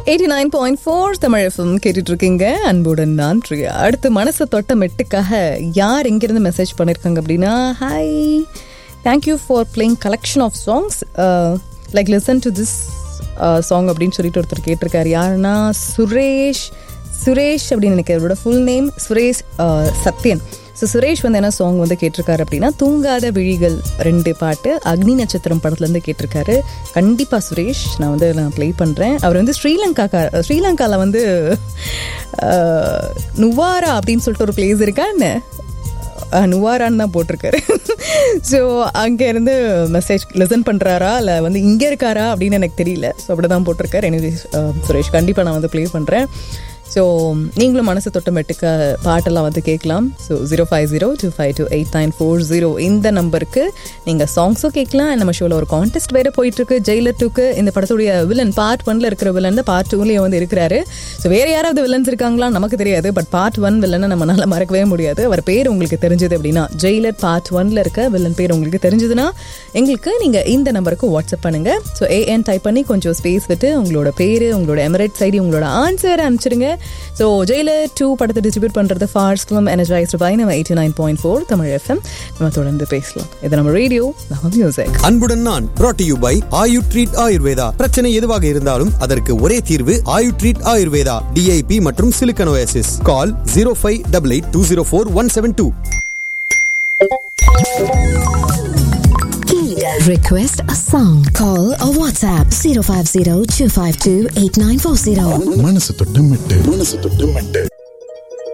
Eighty nine point four Tamil FM கேட்டுட்டு இருக்கீங்க அன்புடன் நான் பிரியா அடுத்து மனசை தொட்ட மெட்டுக்காக யார் எங்கிருந்து மெசேஜ் பண்ணியிருக்காங்க அப்படின்னா hi thank you for playing collection of songs like listen to this song அப்படின்னு சொல்லிட்டு ஒருத்தர் கேட்டிருக்காரு யாருன்னா சுரேஷ் சுரேஷ் அப்படின்னு எனக்கு அவரோட full name Suresh ah, Sathyan so Suresh வந்து என்ன சாங் வந்து கேட்டிருக்காரு அப்படின்னா தூங்காத விழிகள் ரெண்டு பாட்டு அக்னி நட்சத்திரம் படத்துலேருந்து கேட்டிருக்காரு கண்டிப்பாக சுரேஷ் நான் வந்து நான் ப்ளே பண்ணுறேன் அவர் வந்து ஸ்ரீலங்கா ஸ்ரீலங்காவில் வந்து அஹ், நுவாரா அப்படின்னு சொல்லிட்டு ஒரு பிளேஸ் இருக்கா என்ன அஹ், நுவாரான்னு தான் போட்டிருக்காரு ஸோ அங்கேருந்து மெசேஜ் லிசன் பண்ணுறாரா இல்லை வந்து இங்கே இருக்காரா அப்படின்னு எனக்கு தெரியல ஸோ அப்படி தான் போட்டிருக்காரு எனவே சுரேஷ் கண்டிப்பாக நான் வந்து ப்ளே பண்ணுறேன் ஸோ நீங்களும் மனசு தொட்ட மெட்டுக்க பாட்டெல்லாம் வந்து கேட்கலாம் so zero five zero two five two eight nine four zero இந்த நம்பருக்கு நீங்கள் சாங்ஸும் கேட்கலாம் நம்ம ஷோவில் ஒரு கான்டெஸ்ட் வேறு போயிட்டுருக்கு ஜெயிலர் டூக்கு இந்த படத்துடைய வில்லன் பார்ட் ஒன்ல இருக்கிற வில்லன் பார்ட் டூலேயே வந்து இருக்கிறாரு ஸோ வேறு யாராவது வில்லன்ஸ் இருக்காங்களா நமக்கு தெரியாது பட் பார்ட் ஒன் வில்லனை நம்மளால மறக்கவே முடியாது அவர் பேர் உங்களுக்கு தெரிஞ்சது அப்படின்னா ஜெயிலர் பார்ட் ஒன்ல இருக்க வில்லன் பேர் உங்களுக்கு தெரிஞ்சதுன்னா எங்களுக்கு நீங்கள் இந்த நம்பருக்கு வாட்ஸ்அப் பண்ணுங்க ஸோ ஏஎன் டைப் பண்ணி கொஞ்சம் ஸ்பேஸ் விட்டு உங்களோட பேர் உங்களோட எமரேட் சைடி உங்களோட ஆன்சர் அனுப்பிச்சிடுங்க ஸோ ஜெயிலர் டூ படத்தை டிஸ்ட்ரிபியூட் பண்ணுறது ஃபார்ஸ் ஃபிலிம் எனர்ஜைஸ்டு பை நம்ம eighty nine point four Tamil FM நம்ம தொடர்ந்து பேசலாம் இது நம்ம ரேடியோ நம்ம மியூசிக் அன்புடன் நான் brought to you by Ayu treat Ayurveda பிரச்சனை எதுவாக இருந்தாலும் அதற்கு ஒரே தீர்வு ஆயு ட்ரீட் ஆயுர்வேதா டிஐபி மற்றும் சிலிக்கனோசிஸ் call zero five double eight two zero four one seven two Request a song. Call or WhatsApp 050 252 8940. மனசு தொட்டு மெட்டு மனசு தொட்டு மெட்டு